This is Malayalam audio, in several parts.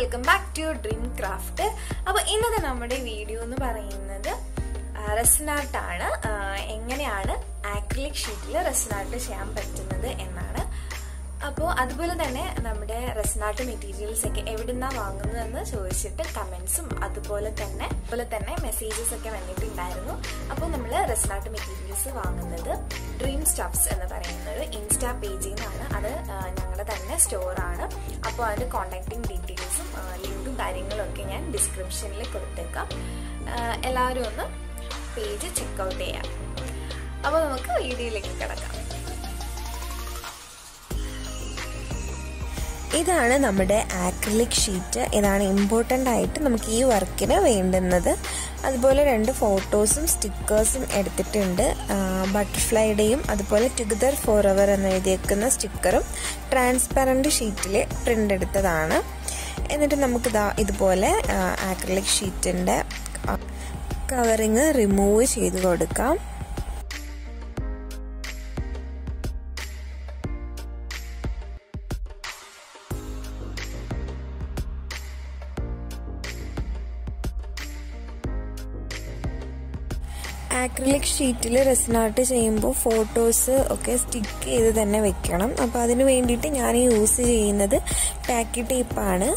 welcome back to dream craft അപ്പോൾ ഇന്നത്തെ നമ്മുടെ വീഡിയോ എന്ന് പറയുന്നത് റെസിനാർട്ടാണ് എങ്ങനെയാണ് ആക്രിലിക് ഷീറ്റിൽ റെസിനാർട്ട് ചെയ്യാൻ പറ്റുന്നത് എന്നാണ് അപ്പോൾ അതുപോലെ തന്നെ നമ്മുടെ റെസിനാർട്ട് മെറ്റീരിയൽസ് ഒക്കെ എവിടുന്നാ വാങ്ങുന്നതെന്ന് ചോദിച്ചിട്ട് കമന്റ്സും അതുപോലെ തന്നെ അതുപോലെ തന്നെ മെസ്സേജസ് ഒക്കെ വന്നിട്ടുണ്ടായിരുന്നു അപ്പോൾ നമ്മൾ റെസിനാർട്ട് മെറ്റീരിയൽസ് വാങ്ങുന്നത് ഡ്രീം സ്റ്റഫ്സ് എന്ന് പറയുന്നത് ഇൻസ്റ്റാ പേജിൽ നിന്നാണ് അത് ഞങ്ങളുടെ തന്നെ സ്റ്റോറാണ് അപ്പോൾ അതിന്റെ കോൺടാക്റ്റിംഗ് ഡീറ്റെയിൽസും ലിങ്കും കാര്യങ്ങളും ഒക്കെ ഞാൻ ഡിസ്ക്രിപ്ഷനിൽ കൊടുത്തേക്കാം എല്ലാവരും ഒന്ന് പേജ് ചെക്കൗട്ട് ചെയ്യാം അപ്പോൾ നമുക്ക് വീഡിയോയിലേക്ക് കിടക്കാം ഇതാണ് നമ്മുടെ ആക്രിലിക് ഷീറ്റ് ഇതാണ് ഇമ്പോർട്ടൻ്റ് ആയിട്ട് നമുക്ക് ഈ വർക്കിന് വേണ്ടുന്നത് അതുപോലെ രണ്ട് ഫോട്ടോസും സ്റ്റിക്കേഴ്സും എടുത്തിട്ടുണ്ട് ബട്ടർഫ്ലൈയുടെയും അതുപോലെ ടുഗദർ ഫോർ അവർ എന്ന് എഴുതിയേക്കുന്ന സ്റ്റിക്കറും ട്രാൻസ്പെറൻറ്റ് ഷീറ്റിൽ പ്രിൻ്റ് എടുത്തതാണ് എന്നിട്ട് നമുക്കിതാ ഇതുപോലെ ആക്രിലിക് ഷീറ്റിൻ്റെ കവറിങ് റിമൂവ് ചെയ്ത് കൊടുക്കാം ആക്രിലിക് ഷീറ്റിൽ റെസിനാർട്ട് ചെയ്യുമ്പോൾ ഫോട്ടോസ് ഒക്കെ സ്റ്റിക്ക് ചെയ്ത് തന്നെ വെക്കണം അപ്പോൾ അതിന് വേണ്ടിയിട്ട് ഞാൻ യൂസ് ചെയ്യുന്നത് ടാക്കി ടേപ്പാണ്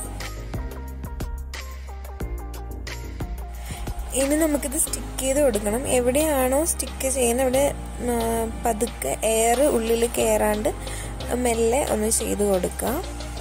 ഇനി നമുക്കിത് സ്റ്റിക്ക് ചെയ്ത് കൊടുക്കണം എവിടെയാണോ സ്റ്റിക്ക് ചെയ്യുന്നത് അവിടെ പതുക്കെ എയർ ഉള്ളിൽ കയറാണ്ട് മെല്ലെ ഒന്ന് ചെയ്ത് കൊടുക്കുക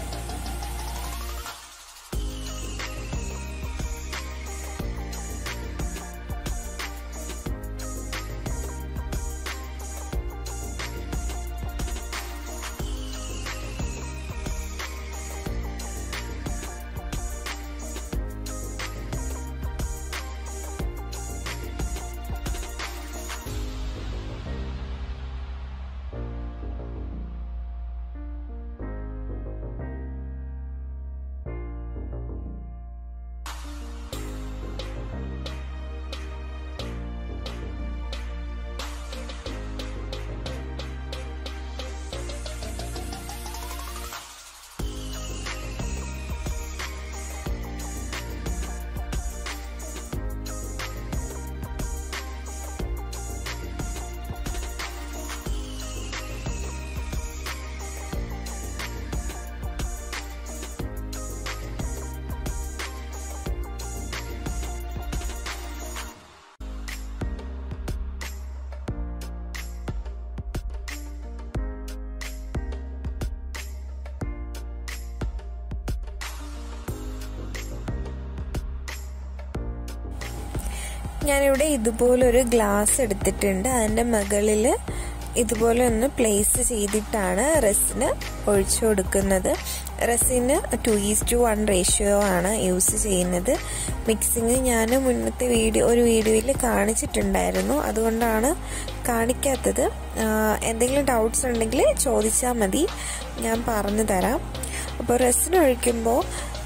ഞാനിവിടെ ഇതുപോലൊരു ഗ്ലാസ് എടുത്തിട്ടുണ്ട് അതിൻ്റെ മുകളിൽ ഇതുപോലെ ഒന്ന് പ്ലേസ് ചെയ്തിട്ടാണ് റെസിന് ഒഴിച്ചു കൊടുക്കുന്നത് റെസിന് two is to one ratio ആണ് യൂസ് ചെയ്യുന്നത് മിക്സിങ് ഞാൻ മുന്നത്തെ വീഡിയോ ഒരു വീഡിയോയിൽ കാണിച്ചിട്ടുണ്ടായിരുന്നു അതുകൊണ്ടാണ് കാണിക്കാത്തത് എന്തെങ്കിലും ഡൗട്ട്സ് ഉണ്ടെങ്കിൽ ചോദിച്ചാൽ മതി ഞാൻ പറഞ്ഞു തരാം അപ്പോൾ റെസിന് ഒഴിക്കുമ്പോൾ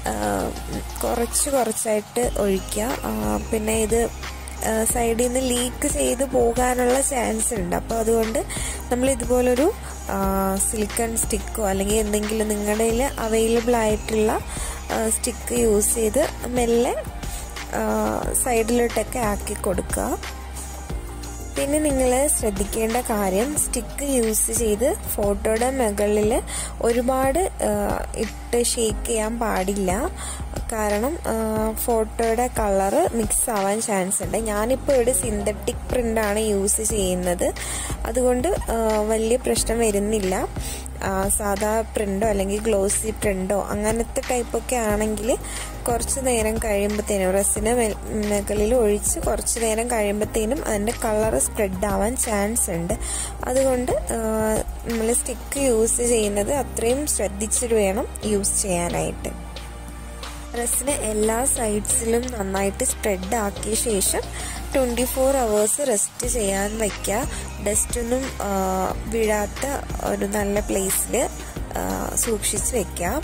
കുറച്ച് കുറച്ചായിട്ട് ഒഴിക്കുക പിന്നെ ഇത് സൈഡിൽ നിന്ന് ലീക്ക് ചെയ്ത് പോകാനുള്ള ചാൻസ് ഉണ്ട് അപ്പോൾ അതുകൊണ്ട് നമ്മൾ ഇതുപോലൊരു സിലിക്കൺ സ്റ്റിക്കോ അല്ലെങ്കിൽ എന്തെങ്കിലും നിങ്ങളുടെ കയ്യിൽ അവൈലബിൾ ആയിട്ടുള്ള സ്റ്റിക്ക് യൂസ് ചെയ്ത് മെല്ലെ സൈഡിലോട്ടൊക്കെ ആക്കി കൊടുക്കുക പിന്നെ നിങ്ങൾ ശ്രദ്ധിക്കേണ്ട കാര്യം സ്റ്റിക്ക് യൂസ് ചെയ്ത് ഫോട്ടോയുടെ മുകളിൽ ഒരുപാട് ഇട്ട് ഷേക്ക് ചെയ്യാൻ പാടില്ല കാരണം ഫോട്ടോയുടെ കളറ് മിക്സ് ആവാൻ ചാൻസ് ഉണ്ട് ഞാനിപ്പോൾ ഇവിടെ സിന്തറ്റിക് പ്രിൻ്റാണ് യൂസ് ചെയ്യുന്നത് അതുകൊണ്ട് വലിയ പ്രശ്നം വരുന്നില്ല സാധാ പ്രിൻ്റോ അല്ലെങ്കിൽ ഗ്ലോസി പ്രിൻ്റോ അങ്ങനത്തെ ടൈപ്പൊക്കെ ആണെങ്കിൽ കുറച്ച് നേരം കഴിയുമ്പോഴത്തേനും റസിന് മുകളിൽ ഒഴിച്ച് കുറച്ച് നേരം കഴിയുമ്പോഴത്തേനും അതിൻ്റെ കളർ സ്പ്രെഡ് ആവാൻ ചാൻസ് ഉണ്ട് അതുകൊണ്ട് നമ്മൾ സ്റ്റിക്ക് യൂസ് ചെയ്യുന്നത് അത്രയും ശ്രദ്ധിച്ചിട്ട് വേണം യൂസ് ചെയ്യാനായിട്ട് റസിന് എല്ലാ സൈഡ്സിലും നന്നായിട്ട് സ്പ്രെഡ് ആക്കിയ ശേഷം ട്വൻറ്റി ഫോർ അവേഴ്സ് റെസ്റ്റ് ചെയ്യാൻ വയ്ക്കുക ഡസ്റ്റ് ഒന്നും വീഴാത്ത ഒരു നല്ല പ്ലേസിൽ സൂക്ഷിച്ച് വെക്കാം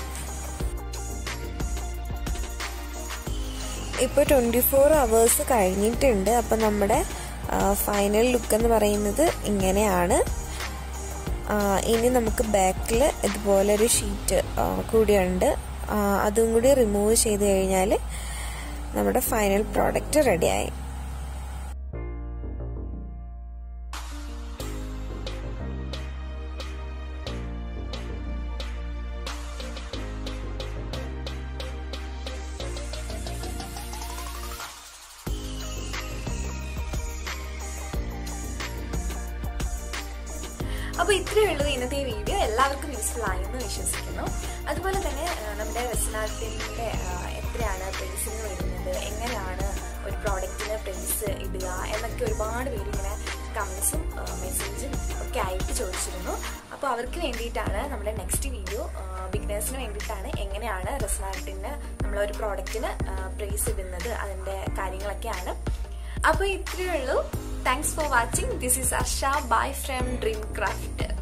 ഇപ്പോൾ ട്വൻറ്റി ഫോർ അവേഴ്സ് കഴിഞ്ഞിട്ടുണ്ട് അപ്പം നമ്മുടെ ഫൈനൽ ലുക്ക് എന്ന് പറയുന്നത് ഇങ്ങനെയാണ് ഇനി നമുക്ക് ബാക്കിൽ ഇതുപോലെ ഒരു ഷീറ്റ് കൂടിയുണ്ട് അതും കൂടി റിമൂവ് ചെയ്ത് കഴിഞ്ഞാൽ നമ്മുടെ ഫൈനൽ പ്രോഡക്റ്റ് റെഡിയായി അപ്പോൾ ഇത്രയേ ഉള്ളൂ ഇന്നത്തെ ഈ വീഡിയോ എല്ലാവർക്കും യൂസ്ഫുൾ ആയെന്ന് വിശ്വസിക്കുന്നു അതുപോലെ തന്നെ ആ, നമ്മുടെ റെസിനാട്ടിൻ്റെ എത്രയാണ് പ്രൈസിങ് വരുന്നത് എങ്ങനെയാണ് ഒരു പ്രോഡക്റ്റിന് പ്രൈസ് ഇടുക എന്നൊക്കെ ഒരുപാട് പേര് ഇങ്ങനെ കമൻസും മെസ്സേജും ഒക്കെ ആയിട്ട് ചോദിച്ചിരുന്നു അപ്പോൾ അവർക്ക് വേണ്ടിയിട്ടാണ് നമ്മുടെ നെക്സ്റ്റ് വീഡിയോ ബിഗിനേഴ്സിന് വേണ്ടിയിട്ടാണ് എങ്ങനെയാണ് റെസിനാട്ടിന് നമ്മളൊരു പ്രോഡക്റ്റിന് പ്രൈസ് ഇടുന്നത് അതിൻ്റെ കാര്യങ്ങളൊക്കെയാണ് അപ്പോൾ ഇത്രയേ ഉള്ളൂ thanks for watching this is Arsha bye from dream craft